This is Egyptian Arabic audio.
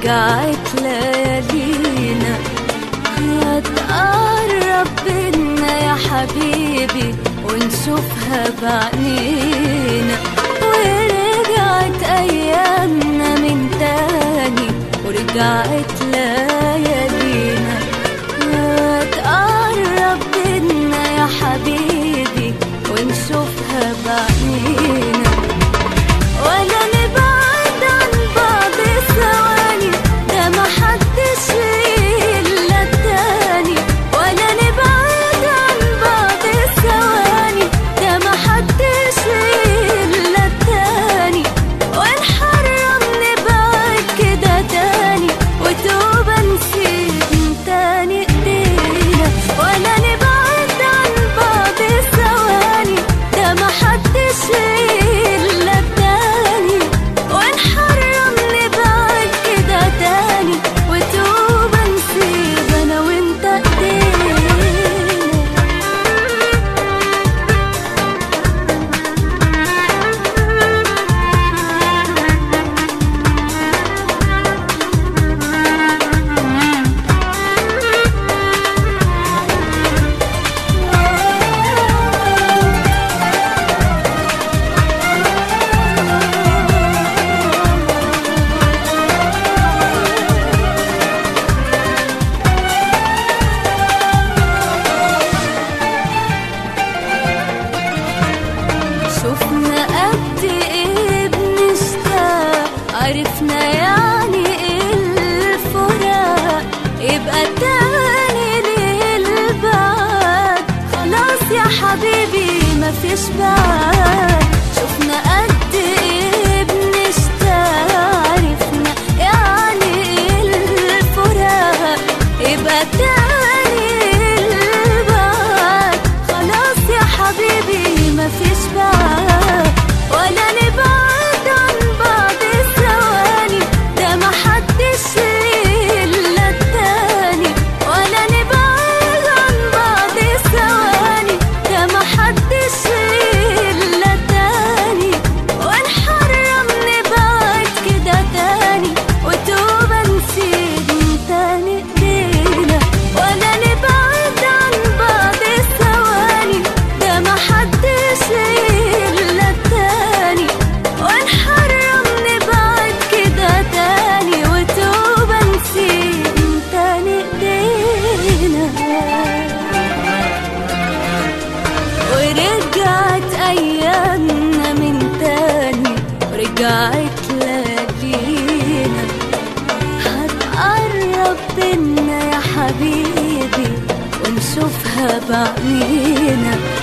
ورجعت ليالينا هتقرب بينا يا حبيبي ونشوفها بعنينا ورجعت ايامنا من تاني ورجعت ليالينا هتقرب بينا يا حبيبي ونشوفها بعنينا ولا نبعد عن بعض ثواني ده محدش إلا التاني ولا نبعد عن بعض ثواني ده محدش إلا التاني ونحرم نبعد كده تاني وتوبة نسيب تاني ايدينا ولا نبعد عن بعض ثواني ده محدش إلا التاني ونحرم نبعد كده تاني وتوبة نسيب أنا وأنت ايدينا شفنا قد ايه بنشتاق عرفنا يعني ايه الفراق يبقى تاني للبعد خلاص يا حبيبي مفيش بعد شفنا قد ايه بنشتاق عرفنا يعني ايه الفراق يبقى تاني للبعد خلاص يا حبيبي مفيش بعد ولا نبعد عن بعض ثواني ده محدش إلا التاني ولا نبعد عن بعض ثواني ده محدش إلا التاني ونحرم نبعد كده تاني وتوبة نسيب تاني ايدينا ولا نبعد عن بعض ثواني ده محدش إلا التاني ونحرم نبعد كده تاني وتوبة نسيب تاني ايدينا ورجعت ايامنا من تاني ورجعت ليالينا هتقرب بينا يا حبيبي ونشوفها بعيننا